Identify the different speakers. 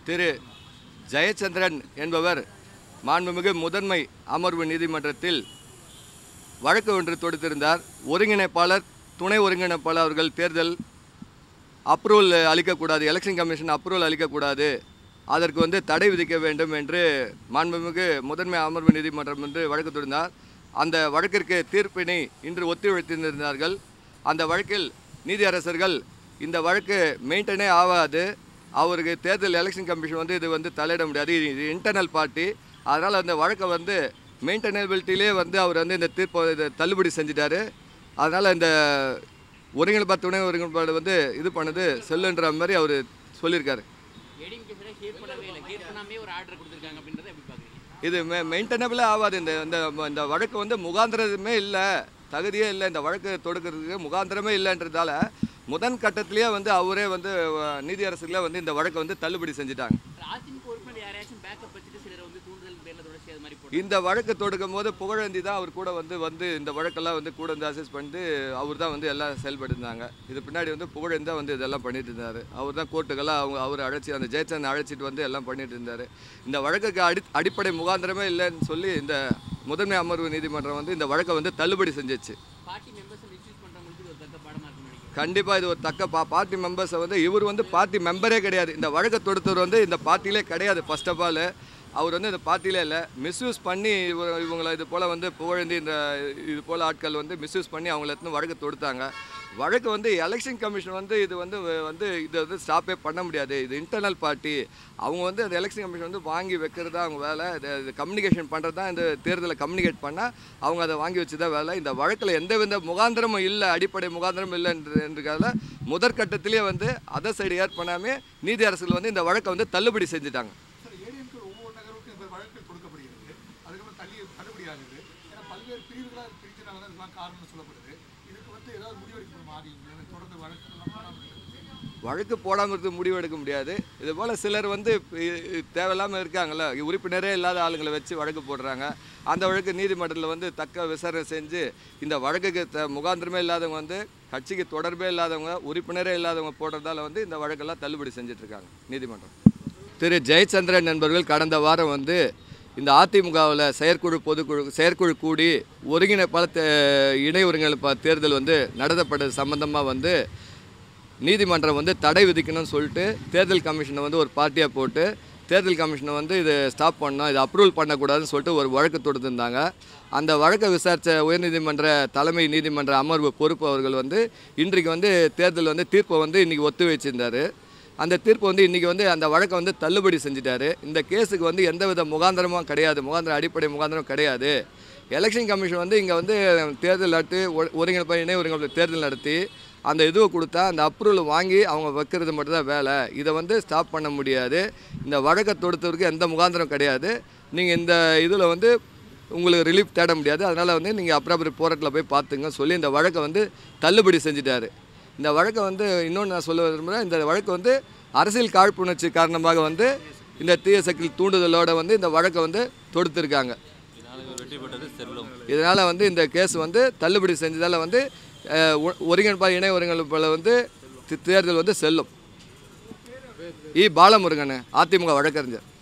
Speaker 1: திரு ஜெயச்சந்திரன் என்பவர் மாண்புமிகு முதன்மை அமர்வு நீதிமன்றத்தில் வழக்கு ஒன்று தொடுத்திருந்தார் ஒருங்கிணைப்பாளர் துணை ஒருங்கிணைப்பாளர் அவர்கள் தேர்தல் அப்ரூவல் அளிக்கக்கூடாது எலெக்ஷன் கமிஷன் அப்ரூவல் அளிக்கக்கூடாது அதற்கு வந்து தடை விதிக்க வேண்டும் என்று மாண்புமிகு முதன்மை அமர்வு நீதிமன்றம் என்று வழக்கு தொடர்ந்தார் அந்த வழக்கிற்கு தீர்ப்பினை இன்று ஒத்திவைத்திருந்தார்கள் அந்த வழக்கில் நீதியரசர்கள் இந்த வழக்கு மெயின்டைனே ஆகாது அவருக்கு தேர்தல் எலெக்ஷன் கமிஷன் வந்து இது வந்து தலையிட முடியாது இது இன்டர்னல் பார்ட்டி அதனால் அந்த வழக்கை வந்து மெயின்டெனபிலிட்டிலே வந்து அவர் வந்து இந்த தீர்ப்பை இதை தள்ளுபடி செஞ்சிட்டாரு அதனால் இந்த ஒருங்கிணைப்பா துணை ஒருங்கிணைப்பாடு வந்து இது பண்ணது செல்லுன்ற மாதிரி அவர் சொல்லியிருக்காரு
Speaker 2: ஏடிஎம்கே சைடு ஹியர் பண்ணவே இல்லை ஹியர் பண்ணாமே ஒரு ஆர்டர் கொடுத்துருக்காங்க அப்படின்றத எப்படி பார்க்குறீங்க
Speaker 1: இது மெ மெயின்டெனபிளே ஆகாது இந்த இந்த இந்த வழக்கு வந்து முகாந்திரமே இல்லை தகுதியே இல்லை இந்த வழக்கு தொடுக்கிறதுக்கு முகாந்திரமே இல்லைன்றதால முதன் கட்டத்திலேயே வந்து அவரே வந்து அஹ், நீதியரசுகளே வந்து இந்த வழக்கை வந்து தள்ளுபடி செஞ்சுட்டாங்க
Speaker 2: அதிமுக உறுப்பினர் யாரையாச்சும் பேக்கப் வச்சுட்டு சிலர் வந்து தூண்டுதல் பேரில் தொடர்ச்சி அது மாதிரி போட்டு
Speaker 1: இந்த வழக்கு தொடுக்கும் போது புகழேந்தி தான் அவர் கூட வந்து வந்து இந்த வழக்கெல்லாம் வந்து கூட வந்து அசஸ் பண்ணிட்டு அவர் தான் வந்து எல்லாம் செயல்பட்டுருந்தாங்க இது பின்னாடி வந்து புகழேந்தி தான் வந்து இதெல்லாம் பண்ணிட்டு இருந்தார் அவர் தான் கோர்ட்டுக்கெல்லாம் அவங்க அவர் அழைச்சி அந்த ஜெயச்சந்திரன் அழைச்சிட்டு வந்து எல்லாம் பண்ணிட்டு இருந்தார் இந்த வழக்குக்கு அடி அடிப்படை முகாந்திரமே இல்லைன்னு சொல்லி இந்த முதன்மை அமர்வு நீதிமன்றம் வந்து இந்த வழக்கை வந்து தள்ளுபடி செஞ்சிச்சு
Speaker 2: பார்ட்டி மெம்பர்ஸை மிஸ்யூஸ் பண்ணுறவங்களுக்கு இது ஒரு தக்க பாடமாக இருக்கும்னு நினைக்கிறேன்
Speaker 1: கண்டிப்பாக இது ஒரு தக்க பா பார்ட்டி மெம்பர்ஸை வந்து இவர் வந்து பார்ட்டி மெம்பரே கிடையாது இந்த வழக்கை தொடுத்தவர் வந்து இந்த பார்ட்டிலே கிடையாது ஃபர்ஸ்ட் ஆஃப் ஆல் அவர் வந்து இந்த பார்ட்டிலே இல்லை மிஸ்யூஸ் பண்ணி இவ- இவங்களை இது போல் வந்து புகழேந்தி இந்த இது போல் ஆட்கள் வந்து மிஸ்யூஸ் பண்ணி அவங்கள எடுத்து வழக்கு தொடுத்தாங்க வழக்கு வந்து எலெக்ஷன் கமிஷன் வந்து இது வந்து வ- வந்து இதை வந்து ஸ்டாப்பே பண்ண முடியாது இது இன்டர்னல் பார்ட்டி அவங்க வந்து அந்த எலெக்ஷன் கமிஷன் வந்து வாங்கி வைக்கிறது தான் அவங்க வேலை இது கம்யூனிகேஷன் பண்ணுறது தான் இந்த தேர்தலை கம்யூனிகேட் பண்ணால் அவங்க அதை வாங்கி வச்சு தான் வேலை இந்த வழக்கில் எந்த வித முகாந்திரமும் இல்லை அடிப்படை முகாந்திரமும் இல்லை என்று என்றதால முதற்கட்டத்திலேயே வந்து அதை சைடு ஏற் பண்ணாமல் நீதி அரசுகள் வந்து இந்த வழக்கை வந்து தள்ளுபடி செஞ்சுட்டாங்க
Speaker 3: சார் ஏடிஎம்கே ஒவ்வொரு நகருக்கும் இந்த வழக்குகள் கொடுக்கப்படுகிறது அதுக்கப்புறம் தள்ளி தள்ளுபடி ஆகுது ஏன்னா பல்வேறு பிரிவுகளாக பிரிஞ்சனால தான் இதெல்லாம் காரணம்னு சொல்லப்படுது இதுக்கு வந்து ஏதாவது முடிவெடுக்கணுமா ஆடி தொடர்ந்து வழக்கு போடாமல்
Speaker 1: வழக்கு போடாமல் இருந்து முடிவு எடுக்க முடியாது இது போல் சிலர் வந்து இ- இ- தேவையில்லாமல் இருக்காங்கல்ல உறுப்பினரே இல்லாத ஆளுங்களை வச்சு வழக்கு போடுறாங்க அந்த வழக்கு நீதிமன்றத்தில் வந்து தக்க விசாரணை செஞ்சு இந்த வழக்குக்கு த முகாந்திரமே இல்லாதவங்க வந்து கட்சிக்கு தொடர்பே இல்லாதவங்க உறுப்பினரே இல்லாதவங்க போடுறதால வந்து இந்த வழக்கெல்லாம் தள்ளுபடி செஞ்சுட்டு இருக்காங்க நீதிமன்றம் திரு ஜெயச்சந்திரன் என்பவர்கள் கடந்த வாரம் வந்து இந்த அதிமுகவில் செயற்குழு பொதுக்குழு செயற்குழு கூடி ஒருங்கிணைப்பாளர் தே- இணை ஒருங்கிணைப்பாளர் தேர்தல் வந்து நடத்தப்பட்டது சம்பந்தமாக வந்து நீதிமன்றம் வந்து தடை விதிக்கணும்னு சொல்லிட்டு தேர்தல் கமிஷனை வந்து ஒரு பார்ட்டியாக போட்டு தேர்தல் கமிஷனை வந்து இது ஸ்டாப் பண்ணணும் இது அப்ரூவல் பண்ணக்கூடாதுன்னு சொல்லிட்டு ஒரு வழக்கு தொடுத்திருந்தாங்க அந்த வழக்கை விசாரித்த உயர்நீதிமன்ற தலைமை நீதிமன்ற அமர்வு பொறுப்பு அவர்கள் வந்து இன்றைக்கு வந்து தேர்தல் வந்து தீர்ப்பை வந்து இன்றைக்கி ஒத்து வச்சிருந்தாரு அந்த தீர்ப்பு வந்து இன்றைக்கி வந்து அந்த வழக்கை வந்து தள்ளுபடி செஞ்சுட்டாரு இந்த கேஸுக்கு வந்து எந்தவித முகாந்திரமும் கிடையாது முகாந்திரம் அடிப்படை முகாந்திரம் கிடையாது எலெக்ஷன் கமிஷன் வந்து இங்கே வந்து தேர்தல் நடத்தி ஒ- ஒருங்கிணைப்பு இணை ஒருங்கிணைப்பு தேர்தல் நடத்தி அந்த இதுவை கொடுத்தா அந்த அப்ரூவல் வாங்கி அவங்க வைக்கிறது மட்டும்தான் வேலை இதை வந்து ஸ்டாப் பண்ண முடியாது இந்த வழக்கை தொடுத்தவருக்கு எந்த முகாந்திரம் கிடையாது நீங்கள் இந்த இதில் வந்து உங்களுக்கு ரிலீஃப் தேட முடியாது அதனால் வந்து நீங்கள் அப்புறம் போராட்டில் போய் பார்த்துங்க சொல்லி இந்த வழக்கை வந்து தள்ளுபடி செஞ்சுட்டாரு இந்த வழக்கை வந்து இன்னொன்று நான் சொல்ல விரும்புகிறேன் இந்த வழக்கு வந்து அரசியல் காழ்ப்புணர்ச்சி காரணமாக வந்து இந்த தீய சக்தி தூண்டுதலோட வந்து இந்த வழக்கை வந்து தொடுத்திருக்காங்க இதனால் வந்து இந்த கேஸ் வந்து தள்ளுபடி செஞ்சதால் வந்து அஹ், ஒ- ஒருங்கிணைப்பா இணை ஒருங்கிணைப்பில் வந்து தி- தேர்தல் வந்து செல்லும் இ பாலமுருகன் அதிமுக வழக்கறிஞர்